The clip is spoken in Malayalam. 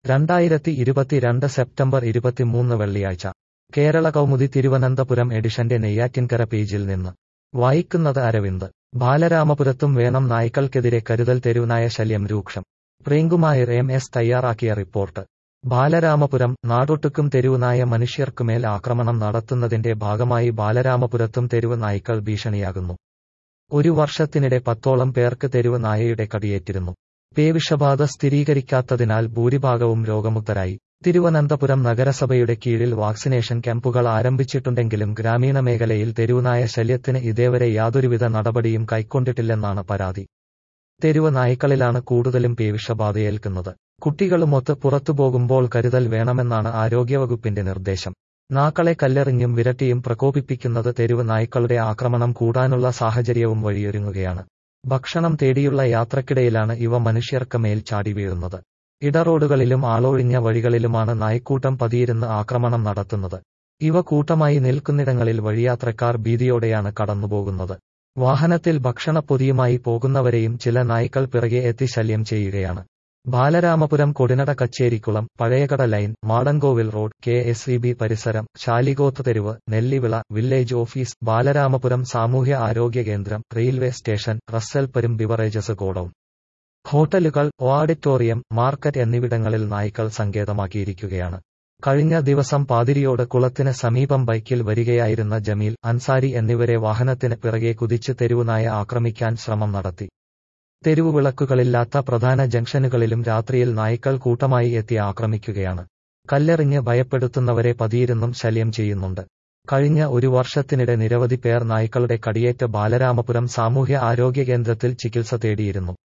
രണ്ടായിരത്തി ഇരുപത്തിരണ്ട് സെപ്റ്റംബർ ഇരുപത്തിമൂന്ന് വെള്ളിയാഴ്ച കേരള കൗമുദി തിരുവനന്തപുരം എഡിഷന്റെ നെയ്യാറ്റിൻകര പേജിൽ നിന്ന് വായിക്കുന്നത് അരവിന്ദ് ബാലരാമപുരത്തും വേണം നായ്ക്കൾക്കെതിരെ കരുതൽ തെരുവുനായ ശല്യം രൂക്ഷം പ്രേംകുമാർ എം എസ് തയ്യാറാക്കിയ റിപ്പോർട്ട് ബാലരാമപുരം നാടൊട്ടുക്കും തെരുവുനായ മനുഷ്യർക്കുമേൽ ആക്രമണം നടത്തുന്നതിന്റെ ഭാഗമായി ബാലരാമപുരത്തും തെരുവ് നായ്ക്കൾ ഭീഷണിയാകുന്നു ഒരു വർഷത്തിനിടെ പത്തോളം പേർക്ക് തെരുവ് നായയുടെ കടിയേറ്റിരുന്നു പേവിഷബാധ സ്ഥിരീകരിക്കാത്തതിനാൽ ഭൂരിഭാഗവും രോഗമുക്തരായി തിരുവനന്തപുരം നഗരസഭയുടെ കീഴിൽ വാക്സിനേഷൻ ക്യാമ്പുകൾ ആരംഭിച്ചിട്ടുണ്ടെങ്കിലും ഗ്രാമീണ മേഖലയിൽ തെരുവുനായ ശല്യത്തിന് ഇതേവരെ യാതൊരുവിധ നടപടിയും കൈക്കൊണ്ടിട്ടില്ലെന്നാണ് പരാതി തെരുവ് നായ്ക്കളിലാണ് കൂടുതലും പേവിഷബാധയേൽക്കുന്നത് കുട്ടികളുമൊത്ത് പുറത്തുപോകുമ്പോൾ കരുതൽ വേണമെന്നാണ് ആരോഗ്യവകുപ്പിന്റെ നിർദ്ദേശം നാക്കളെ കല്ലെറിഞ്ഞും വിരട്ടിയും പ്രകോപിപ്പിക്കുന്നത് തെരുവ് നായ്ക്കളുടെ ആക്രമണം കൂടാനുള്ള സാഹചര്യവും വഴിയൊരുങ്ങുകയാണ് ഭക്ഷണം തേടിയുള്ള യാത്രക്കിടയിലാണ് ഇവ മനുഷ്യർക്ക് മേൽ ചാടി വീഴുന്നത് ഇടറോഡുകളിലും ആളൊഴിഞ്ഞ വഴികളിലുമാണ് നായ്ക്കൂട്ടം പതിയിരുന്ന് ആക്രമണം നടത്തുന്നത് ഇവ കൂട്ടമായി നിൽക്കുന്നിടങ്ങളിൽ വഴിയാത്രക്കാർ ഭീതിയോടെയാണ് കടന്നുപോകുന്നത് വാഹനത്തിൽ ഭക്ഷണപ്പൊതിയുമായി പോകുന്നവരെയും ചില നായ്ക്കൾ പിറകെ എത്തി ശല്യം ചെയ്യുകയാണ് Balaramapuram Kodinada Kacherikulam Pazhayakada line Madankovil road K S E B പരിസരം ശാലികോത്ത് തെരുവ് നെല്ലിവിള വില്ലേജ് ഓഫീസ് ബാലരാമപുരം സാമൂഹ്യ ആരോഗ്യ കേന്ദ്രം റെയിൽവേ സ്റ്റേഷൻ റസ്സൽപരും ബിവറേജസ് ഗോഡൌൺ ഹോട്ടലുകൾ ഓഡിറ്റോറിയം മാർക്കറ്റ് എന്നിവിടങ്ങളിൽ നായ്ക്കൾ സങ്കേതമാക്കിയിരിക്കുകയാണ് കഴിഞ്ഞ ദിവസം പാതിരിയോട് കുളത്തിന് സമീപം ബൈക്കിൽ വരികയായിരുന്ന ജമീൽ അൻസാരി എന്നിവരെ വാഹനത്തിന് പിറകെ കുതിച്ച് തെരുവുനായ ആക്രമിക്കാൻ ശ്രമം നടത്തി തെരുവുവിളക്കുകളില്ലാത്ത പ്രധാന ജംഗ്ഷനുകളിലും രാത്രിയിൽ നായ്ക്കൾ കൂട്ടമായി എത്തി ആക്രമിക്കുകയാണ് കല്ലെറിഞ്ഞ് ഭയപ്പെടുത്തുന്നവരെ പതിയിരുന്നും ശല്യം ചെയ്യുന്നുണ്ട് കഴിഞ്ഞ ഒരു വർഷത്തിനിടെ നിരവധി പേർ നായ്ക്കളുടെ കടിയേറ്റ് ബാലരാമപുരം സാമൂഹ്യ ആരോഗ്യ കേന്ദ്രത്തിൽ ചികിത്സ തേടിയിരുന്നു